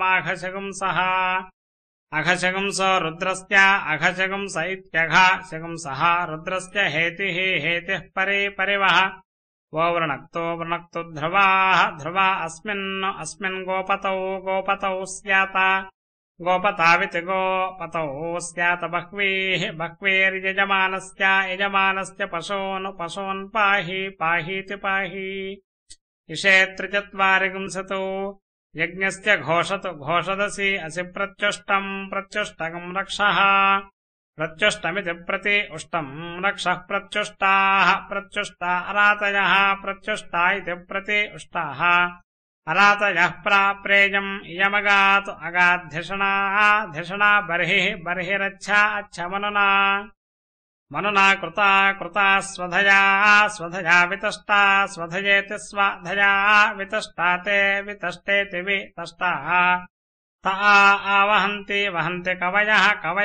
माघशगुंसः अघशगुंसो रुद्रस्य अघशगुंस इत्यघ शगुंसः रुद्रस्य हेतिः हेतिः परे परिवः वो वृणक्तो वृणक्तु ध्रुवाः ध्रुवा अस्मिन् अस्मिन् गोपतौ गोपतौ स्यात गोपताविति गोपतौ स्यात् बह्वीः बह्वीर्यजमानस्य यजमानस्य पशून् पशून् पाहि पाहीति पाहि इषेत्रिचत्वारिगुंसतु यज्ञस्य घोषतु घोषदसि असि प्रत्युष्टम् प्रत्युष्टकम् रक्षः प्रत्युष्टमिति प्रति उष्टम् रक्षः प्रत्युष्टाः प्रत्युष्टा अरातयः प्रत्युष्टा इति प्रति उष्टाः अरातयः प्राप्रेयम् इयमगातु अगाध्यषणा धिषणा बर्हिः बर्हिरच्छा अच्छमनुना मनुना कृता कृता स्वधया स्वधया वितष्टा स्वधयेति स्वधया वितष्टा ते वितष्टेति वितष्टाः ता आवहन्ति वहन्ति कवयः कवय